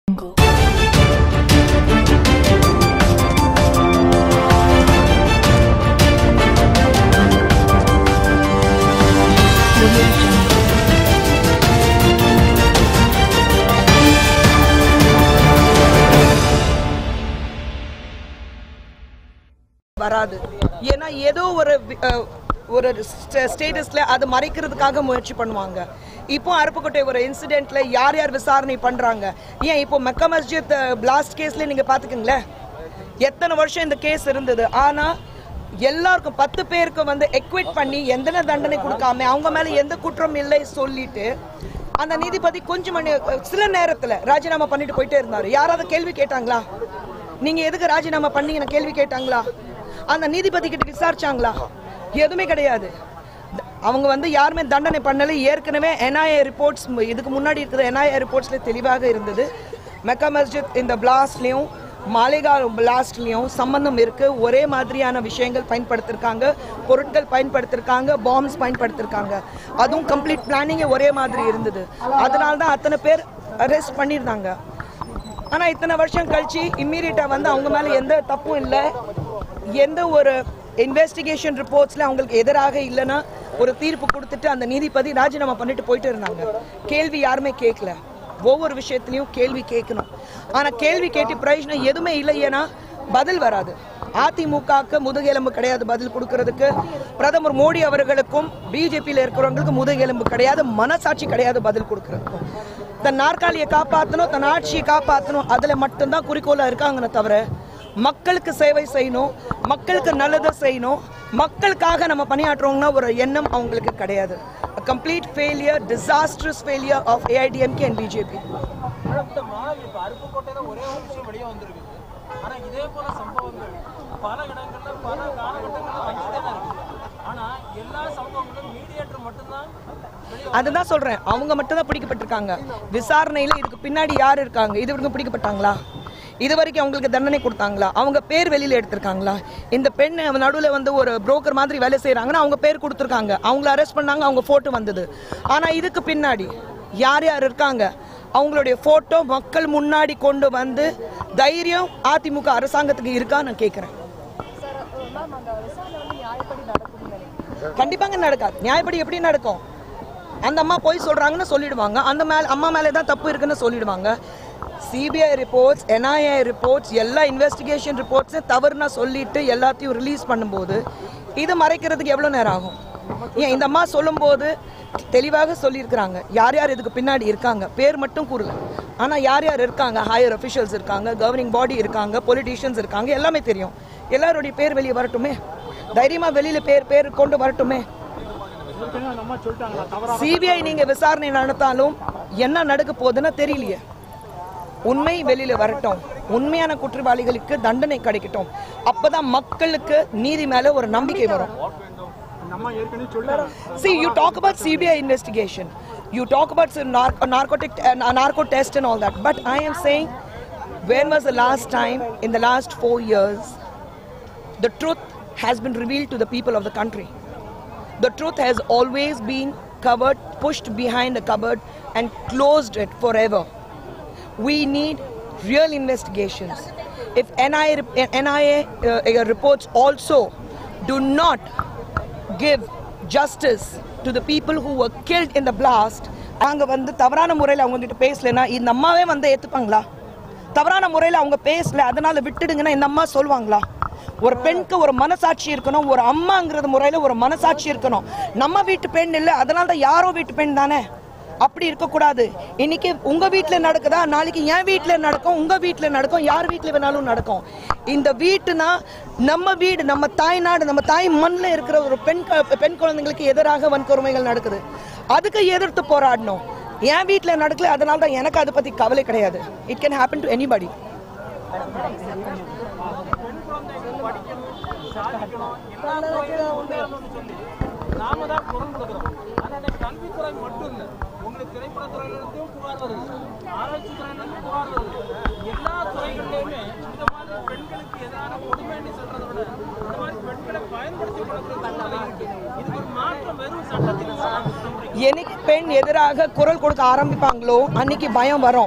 வராது ஏன்னா ஏதோ ஒரு வி- அஹ், ஒரு ஸ்டேட்டஸ்ல அது மறைக்கிறதுக்காக முயற்சி பண்ணுவாங்க இப்போ அருப்புக்கோட்டை ஒரு இன்சிடென்ட்ல யார் யார் விசாரணை பண்றாங்க ஏன் இப்போ மெக்கா மஸ்ஜித் பிளாஸ்ட் கேஸ்ல நீங்க பாத்துக்கங்களேன் எத்தனை வருஷம் இந்த கேஸ் இருந்தது ஆனா எல்லாருக்கும் பத்து பேருக்கு வந்து எக்விட் பண்ணி எந்த தண்டனை கொடுக்காம அவங்க மேல எந்த குற்றம் இல்லை சொல்லிட்டு அந்த நீதிபதி கொஞ்சம் மணி சில நேரத்துல ராஜினாமா பண்ணிட்டு போயிட்டே இருந்தாரு யாராவது கேள்வி கேட்டாங்களா நீங்க எதுக்கு ராஜினாமா பண்ணீங்கன்னு கேள்வி கேட்டாங்களா அந்த நீதிபதி கிட்ட விசாரிச்சாங்களா எதுவுமே கிடையாது த- அவங்க வந்து யாருமே தண்டனை பண்ணல ஏற்கனவே என்ஐஏ ரிப்போர்ட்ஸ் இதுக்கு முன்னாடி இருக்கிற என்ஐஏ ரிப்போர்ட்ஸ்ல தெளிவாக இருந்தது மெக்கா மஸ்ஜித் இந்த பிளாஸ்ட்லயும் மாலேகால் பிளாஸ்ட்லயும் சம்பந்தம் இருக்கு ஒரே மாதிரியான விஷயங்கள் பயன்படுத்திருக்காங்க பொருட்கள் பயன்படுத்திருக்காங்க பாம்ஸ் பயன்படுத்திருக்காங்க அதுவும் கம்ப்ளீட் பிளானிங்கே ஒரே மாதிரி இருந்தது அதனால தான் அத்தனை பேர் அரெஸ்ட் பண்ணியிருந்தாங்க ஆனா இத்தனை வருஷம் கழிச்சு இம்மீடியட்டா வந்து அவங்க மேல எந்த தப்பும் இல்லை எந்த ஒரு இன்வெஸ்டிகேஷன் ரிப்போர்ட்ஸ்ல அவங்களுக்கு எதிராக இல்லைன்னா ஒரு தீர்ப்பு கொடுத்துட்டு அந்த நீதிபதி ராஜினாமா பண்ணிட்டு போயிட்டு இருந்தாங்க கேள்வி யாருமே கேட்கல ஒவ்வொரு விஷயத்துலயும் கேள்வி கேட்கணும் ஆனா கேள்வி கேட்டு பிரயோஜனம் எதுவுமே இல்லை ஏன்னா பதில் வராது அதிமுகவுக்கு முதுகெலும்பு கிடையாது பதில் கொடுக்கறதுக்கு பிரதமர் மோடி அவர்களுக்கும் பிஜேபியில் இருக்கிறவங்களுக்கு முதுகெலும்பு கிடையாது மனசாட்சி கிடையாது பதில் கொடுக்கறதுக்கும் தன் நாற்காலியை காப்பாற்றணும் தன் ஆட்சியை காப்பாற்றணும் அதுல மட்டும்தான் குறிக்கோளா இருக்காங்கன்னு தவிர மக்களுக்கு சேவை செய்யணும் மக்களுக்கு நல்லதை செய்யணும் மக்களுக்காக நம்ம பணியாற்றுறோம்னா ஒரு எண்ணம் அவங்களுக்கு கிடையாது complete failure disasters failure of AIADMK and BJP அடுத்தமா இப்ப அருப்புக்கோட்டையில ஒரே ஒரு விஷயம் வெளியே வந்திருக்குது ஆனா இதே போல சம்பவங்கள் பல இடங்கள்ல பல காலகட்டங்கள்ல வந்துட்டே தான் இருக்குது ஆனா எல்லா சம்பவங்களும் மீடியேட்டர் மட்டும்தான் வெளியே அதுதான் சொல்றேன் அவங்க மட்டும் தான் பிடிக்கப்பட்டிருக்காங்க விசாரணையில இதுக்கு பின்னாடி யார் இருக்காங்க இது வரைக்கும் பிடிக்கப்பட்டாங்களா இது வரைக்கும் அவங்களுக்கு தண்டனை கொடுத்தாங்களா அவங்க பேர் வெளியில எடுத்திருக்காங்களா இந்த பெண் நடுவில் வந்து ஒரு புரோக்கர் மாதிரி வேலை செய்றாங்கன்னா அவங்க பேர் கொடுத்துருக்காங்க அவங்கள அரெஸ்ட் பண்ணாங்க அவங்க போட்டோ வந்தது ஆனா இதுக்கு பின்னாடி யார் யார் இருக்காங்க அவங்களுடைய போட்டோ மக்கள் முன்னாடி கொண்டு வந்து தைரியம் அதிமுக அரசாங்கத்துக்கு இருக்கா நான் கேட்கிறேன் கண்டிப்பாங்க நடக்காது நியாயப்படி எப்படி நடக்கும் அந்த அம்மா போய் சொல்றாங்கன்னு சொல்லிடுவாங்க அந்த மேல அம்மா மேலே தான் தப்பு இருக்குன்னு சொல்லிடுவாங்க சிபிஐ ரிப்போர்ட்ஸ் என்ஐஏ ரிப்போர்ட்ஸ் எல்லா இன்வெஸ்டிகேஷன் ரிப்போர்ட்ஸும் தவறுனா சொல்லிட்டு எல்லாத்தையும் ரிலீஸ் பண்ணும்போது இது மறைக்கிறதுக்கு எவ்வளோ நேரம் ஆகும் ஏன் இந்த அம்மா சொல்லும்போது தெளிவாக சொல்லியிருக்கிறாங்க யார் யார் இதுக்கு பின்னாடி இருக்காங்க பேர் மட்டும் கூறல ஆனால் யார் யார் இருக்காங்க ஹையர் அஃபிஷியல்ஸ் இருக்காங்க கவர்னிங் பாடி இருக்காங்க பொலிட்டீஷியன்ஸ் இருக்காங்க எல்லாமே தெரியும் எல்லாருடைய பேர் வெளியே வரட்டுமே தைரியமா வெளியில பேர் பேர் கொண்டு வரட்டுமே சிபிஐ நீங்க விசாரணை நடத்தாலும் என்ன நடக்க போகுதுன்னு தெரியலையே உண்மை வெளியில வரட்டும் உண்மையான குற்றவாளிகளுக்கு தண்டனை கிடைக்கட்டும் அப்பதான் மக்களுக்கு நீதி மேல ஒரு நம்பிக்கை வரும் See, you talk about CBI investigation. You talk about some nar- narcotic, uh, narco test and all that. But I am saying, when was the last time in the last four years the truth has been revealed to the people of the country? The truth has always been covered, pushed behind a cupboard, and closed it forever. We need real investigations. If NIA, rep- NIA uh, uh, reports also do not give justice to the people who were killed in the blast, நாங்க வந்து தவறான முறையில் அவங்க கிட்ட பேசலைன்னா இந்த அம்மாவே வந்து ஏத்துப்பாங்களா தவறான முறையில் அவங்க பேசல அதனால விட்டுடுங்கன்னா இந்த அம்மா சொல்லுவாங்களா ஒரு பெண்ணுக்கு ஒரு மனசாட்சி இருக்கணும் ஒரு அம்மாங்கிறது முறையில் ஒரு மனசாட்சி இருக்கணும் நம்ம வீட்டு பெண் இல்லை அதனால தான் யாரோ வீட்டு பெண் தானே அப்படி இருக்கக்கூடாது இன்னைக்கு உங்க வீட்ல நடக்குதா நாளைக்கு என் வீட்ல நடக்கும் உங்க வீட்ல நடக்கும் யார் வீட்ல வேணாலும் நடக்கும் இந்த வீட்டுனா நம்ம வீடு நம்ம தாய் நாடு நம்ம தாய் மண்ணில் இருக்கிற ஒரு பெண் க- பெண் குழந்தைங்களுக்கு எதிராக வன்கொடுமைகள் நடக்குது அதுக்கு எதிர்த்து போராடணும் என் வீட்ல நடக்கல அதனால தான் எனக்கு அதை பத்தி கவலை கிடையாது it can happen to anybody சாதிக்கணும் எல்லா துறையிலும் முன்னேறணும்னு சொல்லி நாம தான் குரல் கொடுக்குறோம் ஆனா இந்த கல்வித்துறை மட்டும் இல்லை உங்களுக்கு திரைப்படத்துறையில இருந்தும் புகார் வருது ஆராய்ச்சி துறையில இருந்து புகார் வருது எல்லா துறைகள்லயுமே இந்த மாதிரி பெண்களுக்கு எதிரான கொடுமைன்னு சொல்றதை விட இந்த மாதிரி பெண்களை பயன்படுத்தி கொடுக்குற சூழ்நிலை இருக்கு இதுக்கு ஒரு மாற்றம் வெறும் சட்டத்தில் என்னைக்கு பெண் எதிராக குரல் கொடுக்க ஆரம்பிப்பாங்களோ அன்னைக்கு பயம் வரும்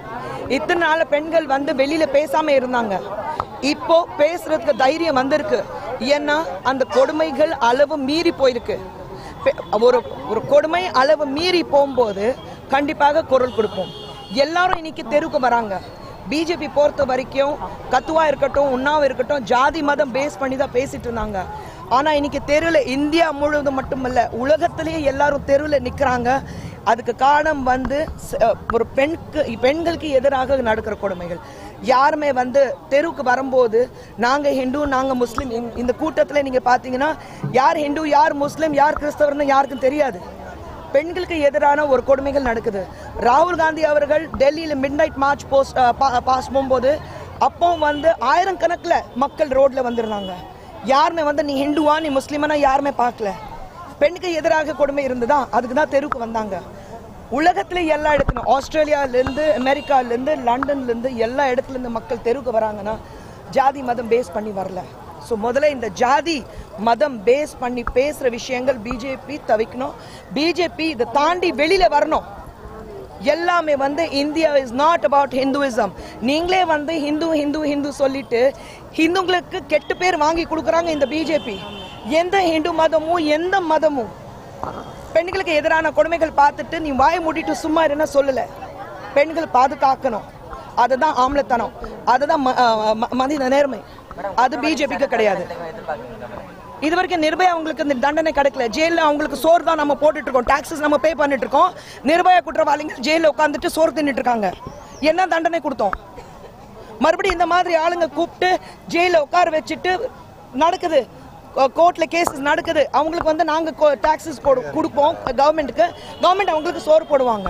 இத்தனை நாள் பெண்கள் வந்து வெளியில பேசாம இருந்தாங்க இப்போ பேசுறதுக்கு தைரியம் வந்திருக்கு ஏன்னா அந்த கொடுமைகள் அளவு மீறி போயிருக்கு பெ- ஒரு ஒரு கொடுமை அளவு மீறி போகும்போது கண்டிப்பாக குரல் கொடுப்போம் எல்லாரும் இன்னைக்கு தெருவுக்கு வராங்க பிஜேபி பொறுத்த வரைக்கும் கத்துவா இருக்கட்டும் உண்ணாவா இருக்கட்டும் ஜாதி மதம் பேஸ் பண்ணி தான் பேசிட்டு இருந்தாங்க ஆனா இன்னைக்கு தெருவில் இந்தியா முழுவதும் மட்டுமல்ல உலகத்திலேயே எல்லாரும் தெருவில் நிக்கிறாங்க அதுக்கு காரணம் வந்து ச- ஒரு பெண்க்கு பெண்களுக்கு எதிராக நடக்கிற கொடுமைகள் யாருமே வந்து தெருவுக்கு வரும்போது நாங்க ஹிந்து நாங்க முஸ்லீம் இந்த- இந்த கூட்டத்துல நீங்க பாத்தீங்கன்னா யார் ஹிந்து யார் முஸ்லீம் யார் கிறிஸ்தவர்னு யாருக்கும் தெரியாது பெண்களுக்கு எதிரான ஒரு கொடுமைகள் நடக்குது ராகுல் காந்தி அவர்கள் டெல்லியில midnight march post pass போகும்போது அப்போ வந்து ஆயிரம் கணக்குல மக்கள் ரோட்ல வந்திருந்தாங்க யாருமே வந்து நீ ஹிந்துவா நீ முஸ்லீமானா யாருமே பார்க்கல பெண்ணுக்கு எதிராக கொடுமை இருந்ததா அதுக்கு தான் தெருவுக்கு வந்தாங்க உலகத்துல எல்லா இடத்துலையும் ஆஸ்திரேலியால இருந்து அமெரிக்கால இருந்து லண்டன்ல இருந்து எல்லா இடத்துல இருந்து மக்கள் தெருவுக்கு வராங்கன்னா ஜாதி மதம் பேஸ் பண்ணி வரல ஸோ முதல்ல இந்த ஜாதி மதம் பேஸ் பண்ணி பேசுற விஷயங்கள் பிஜேபி தவிக்கணும் பிஜேபி இதை தாண்டி வெளியில வரணும் எல்லாமே வந்து India is not about Hinduism நீங்களே வந்து ஹிந்து ஹிந்து ஹிந்து சொல்லிட்டு ஹிந்துங்களுக்கு கெட்ட பேர் வாங்கி கொடுக்குறாங்க இந்த பிஜேபி எந்த ஹிந்து மதமும் எந்த மதமும் பெண்களுக்கு எதிரான கொடுமைகள் பார்த்துட்டு நீ வாய் மூடிட்டு சும்மா இருன்னா சொல்லல பெண்கள் பாதுகாக்கணும் அதுதான் ஆம்பளத்தனம் அதுதான் ம- அஹ் ம- மனித நேர்மை அது பிஜேபிக்கு கிடையாது இது வரைக்கும் நிர்பயா அவங்களுக்கு இந்த தண்டனை கிடைக்கல ஜெயிலில் அவங்களுக்கு சோறு தான் நம்ம போட்டுட்டு இருக்கோம் டாக்ஸஸ் நம்ம பே பண்ணிட்டு இருக்கோம் நிர்பயா குற்றவாளிங்க ஜெயிலில் உட்காந்துட்டு சோறு தின்னுட்டு இருக்காங்க என்ன தண்டனை கொடுத்தோம் மறுபடியும் இந்த மாதிரி ஆளுங்க கூப்பிட்டு ஜெயிலில் உட்கார வச்சுட்டு நடக்குது கோர்ட்ல கேசஸ் நடக்குது அவங்களுக்கு வந்து நாங்க டாக்ஸஸ் போடு கொடுப்போம் கவர்மெண்ட்டுக்கு கவர்மெண்ட் அவங்களுக்கு சோறு போடுவாங்க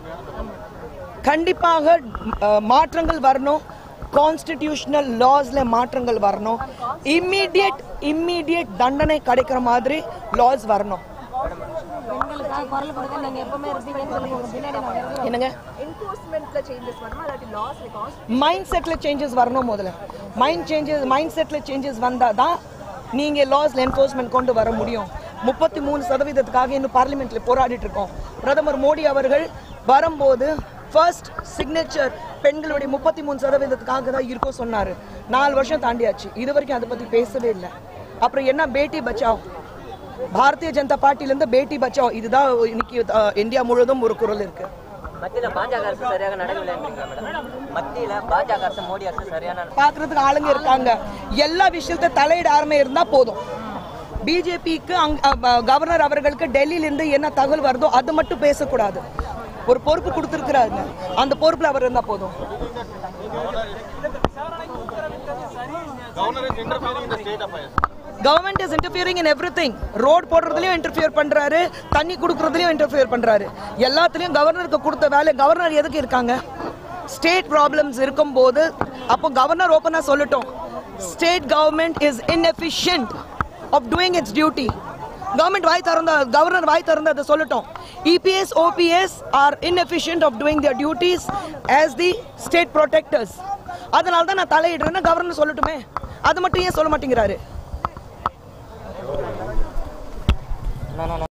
கண்டிப்பாக அஹ், மாற்றங்கள் வரணும் கான்ஸ்டிடியூஷனல் லாஸ்ல மாற்றங்கள் வரணும் இம்மீடியட் இம்மீடியட் தண்டனை கிடைக்கிற மாதிரி லாஸ் வரணும் பெண்களுக்காக குரல் கொடுக்க நீங்க எப்பவுமே இருப்பீங்கன்னு சொல்லி உங்க பின்னாடி நான் வருவேன். என்னங்க என்ஃபோர்ஸ்மெண்ட்ல சேஞ்சஸ் வருமா இல்லாட்டி லாஸ் லைக் மைண்ட் செட்ல சேஞ்சஸ் வரணும் முதல்ல மைண்ட் சேஞ்சஸ் மைண்ட் செட்ல சேஞ்சஸ் வந்தா தான் நீங்க லாஸ்ல என்ஃபோர்ஸ்மெண்ட் கொண்டு வர முடியும் முப்பத்தி மூணு சதவீதத்துக்காக இன்னும் பார்லிமெண்ட்ல போராடிட்டு இருக்கோம் பிரதமர் மோடி அவர்கள் வரும்போது ஃபர்ஸ்ட் சிக்னேச்சர் பெண்களுடைய முப்பத்தி மூணு சதவீதத்துக்காக தான் இருக்கும் சொன்னாரு நாலு வருஷம் தாண்டியாச்சு இது வரைக்கும் அதை பத்தி பேசவே இல்லை அப்புறம் என்ன பேட்டி பச்சாவ் பாரதிய ஜனதா பார்ட்டில இருந்து பேட்டி பச்சாவ் இதுதான் இன்னைக்கு அஹ், இந்தியா முழுவதும் ஒரு குரல் இருக்கு மத்தியில பாஜக அரசு சரியாக நடக்கவில்லைன்றீங்களா மேடம் மத்தியில பாஜக அரசு மோடி அரசு சரியான பாக்குறதுக்கு ஆளுங்க இருக்காங்க எல்லா விஷயத்த தலையிட ஆரம்பி இருந்தா போதும் பிஜேபிக்கு கவர்னர் அவர்களுக்கு டெல்லியில இருந்து என்ன தகவல் வருதோ அது மட்டும் பேசக்கூடாது ஒரு பொறுப்பு கொடுத்துருக்கிறாங்க அந்த பொறுப்புல அவர் இருந்தா போதும் government is interfering in everything road போடுறதுலயும் இன்டர்ஃபியர் பண்றாரு தண்ணி கொடுக்கறதுலயும் இன்டர்ஃபியர் பண்றாரு எல்லாத்துலயும் கவர்னருக்கு கொடுத்த வேலை கவர்னர் எதுக்கு இருக்காங்க ஸ்டேட் ப்ராப்ளம்ஸ் இருக்கும்போது அப்போ கவர்னர் ஓப்பனா சொல்லட்டும் state government is inefficient of doing its duty government வாய் திறந்த கவர்னர் வாய் திறந்து அதை சொல்லட்டும் EPS OPS are inefficient of doing their duties as the state protectors அதனால தான் நான் தலையிடுறேன்னு கவர்னர் சொல்லட்டுமே அது மட்டும் ஏன் சொல்ல மாட்டேங்கிறாரு நான்